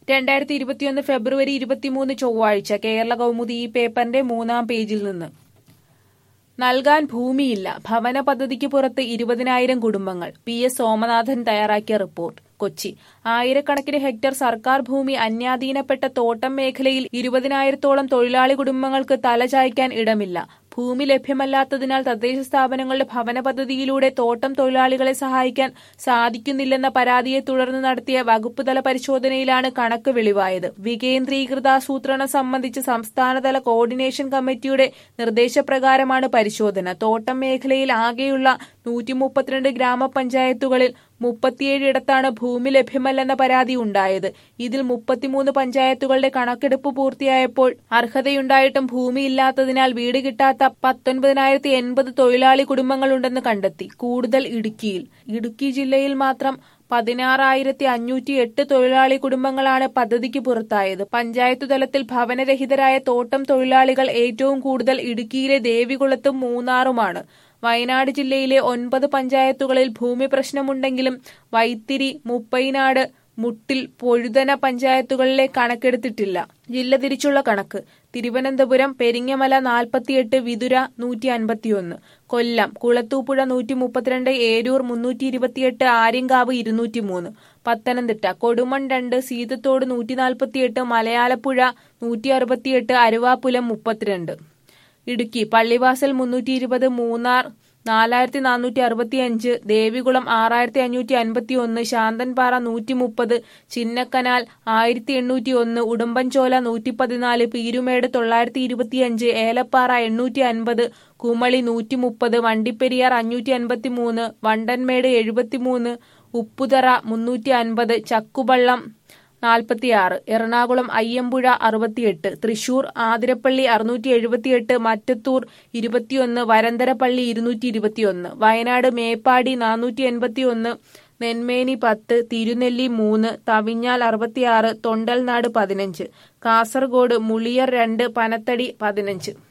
രണ്ടായിരത്തി ഇരുപത്തിയൊന്ന് ഫെബ്രുവരി ഇരുപത്തിമൂന്ന് ചൊവ്വാഴ്ച കേരള കൗമുദി ഈ പേപ്പറിന്റെ മൂന്നാം പേജിൽ നിന്ന് നൽകാൻ ഭൂമിയില്ല ഭവന പദ്ധതിക്ക് പുറത്ത് ഇരുപതിനായിരം കുടുംബങ്ങൾ പി എസ് സോമനാഥൻ തയ്യാറാക്കിയ റിപ്പോർട്ട് കൊച്ചി ആയിരക്കണക്കിന് ഹെക്ടർ സർക്കാർ ഭൂമി അന്യാധീനപ്പെട്ട തോട്ടം മേഖലയിൽ ഇരുപതിനായിരത്തോളം തൊഴിലാളി കുടുംബങ്ങൾക്ക് തലചായ്ക്കാൻ ഇടമില്ല ഭൂമി ലഭ്യമല്ലാത്തതിനാൽ തദ്ദേശ സ്ഥാപനങ്ങളുടെ ഭവന പദ്ധതിയിലൂടെ തോട്ടം തൊഴിലാളികളെ സഹായിക്കാൻ സാധിക്കുന്നില്ലെന്ന പരാതിയെ തുടർന്ന് നടത്തിയ വകുപ്പ് തല പരിശോധനയിലാണ് കണക്ക് വെളിവായത് വികേന്ദ്രീകൃതാസൂത്രണം സംബന്ധിച്ച് സംസ്ഥാനതല കോർഡിനേഷൻ കമ്മിറ്റിയുടെ നിർദ്ദേശപ്രകാരമാണ് പരിശോധന തോട്ടം മേഖലയിൽ ആകെയുള്ള നൂറ്റി മുപ്പത്തിരണ്ട് ഗ്രാമപഞ്ചായത്തുകളിൽ മുപ്പത്തിയേഴിടത്താണ് ഭൂമി ലഭ്യമല്ലെന്ന പരാതി ഉണ്ടായത് ഇതിൽ മുപ്പത്തിമൂന്ന് പഞ്ചായത്തുകളുടെ കണക്കെടുപ്പ് പൂർത്തിയായപ്പോൾ അർഹതയുണ്ടായിട്ടും ഭൂമിയില്ലാത്തതിനാൽ വീട് കിട്ടാത്ത പത്തൊൻപതിനായിരത്തി എൺപത് തൊഴിലാളി കുടുംബങ്ങളുണ്ടെന്ന് കണ്ടെത്തി കൂടുതൽ ഇടുക്കിയിൽ ഇടുക്കി ജില്ലയിൽ മാത്രം പതിനാറായിരത്തി അഞ്ഞൂറ്റി എട്ട് തൊഴിലാളി കുടുംബങ്ങളാണ് പദ്ധതിക്ക് പുറത്തായത് പഞ്ചായത്തു തലത്തിൽ ഭവനരഹിതരായ തോട്ടം തൊഴിലാളികൾ ഏറ്റവും കൂടുതൽ ഇടുക്കിയിലെ ദേവികുളത്തും മൂന്നാറുമാണ് വയനാട് ജില്ലയിലെ ഒൻപത് പഞ്ചായത്തുകളിൽ ഭൂമി പ്രശ്നമുണ്ടെങ്കിലും വൈത്തിരി മുപ്പൈനാട് മുട്ടിൽ പൊഴുതന പഞ്ചായത്തുകളിലെ കണക്കെടുത്തിട്ടില്ല ജില്ല തിരിച്ചുള്ള കണക്ക് തിരുവനന്തപുരം പെരിങ്ങമല നാൽപ്പത്തിയെട്ട് വിതുര നൂറ്റി അൻപത്തിയൊന്ന് കൊല്ലം കുളത്തൂപ്പുഴ നൂറ്റി മുപ്പത്തിരണ്ട് ഏരൂർ മുന്നൂറ്റി ഇരുപത്തിയെട്ട് ആര്യങ്കാവ് ഇരുന്നൂറ്റി മൂന്ന് പത്തനംതിട്ട കൊടുമൺ രണ്ട് സീതത്തോട് നൂറ്റി നാൽപ്പത്തിയെട്ട് മലയാലപ്പുഴ നൂറ്റി അറുപത്തിയെട്ട് അരുവാപ്പുലം മുപ്പത്തിരണ്ട് ഇടുക്കി പള്ളിവാസൽ മുന്നൂറ്റി ഇരുപത് മൂന്നാർ നാലായിരത്തി നാനൂറ്റി അറുപത്തി അഞ്ച് ദേവികുളം ആറായിരത്തി അഞ്ഞൂറ്റി അൻപത്തി ഒന്ന് ശാന്തൻപാറ നൂറ്റി മുപ്പത് ചിന്നക്കനാൽ ആയിരത്തി എണ്ണൂറ്റി ഒന്ന് ഉടുമ്പൻചോല നൂറ്റി പതിനാല് പീരുമേട് തൊള്ളായിരത്തി ഇരുപത്തിയഞ്ച് ഏലപ്പാറ എണ്ണൂറ്റി അൻപത് കുമളി നൂറ്റി മുപ്പത് വണ്ടിപ്പെരിയാർ അഞ്ഞൂറ്റി അൻപത്തി മൂന്ന് വണ്ടൻമേട് എഴുപത്തിമൂന്ന് ഉപ്പുതറ മുന്നൂറ്റി അൻപത് ചക്കുവള്ളം നാൽപ്പത്തിയാറ് എറണാകുളം അയ്യമ്പുഴ അറുപത്തിയെട്ട് തൃശൂർ ആതിരപ്പള്ളി അറുന്നൂറ്റി എഴുപത്തിയെട്ട് മറ്റത്തൂർ ഇരുപത്തിയൊന്ന് വരന്തരപ്പള്ളി ഇരുന്നൂറ്റി ഇരുപത്തിയൊന്ന് വയനാട് മേപ്പാടി നാനൂറ്റി എൺപത്തിയൊന്ന് നെന്മേനി പത്ത് തിരുനെല്ലി മൂന്ന് തവിഞ്ഞാൽ അറുപത്തിയാറ് തൊണ്ടൽനാട് പതിനഞ്ച് കാസർഗോഡ് മുളിയർ രണ്ട് പനത്തടി പതിനഞ്ച്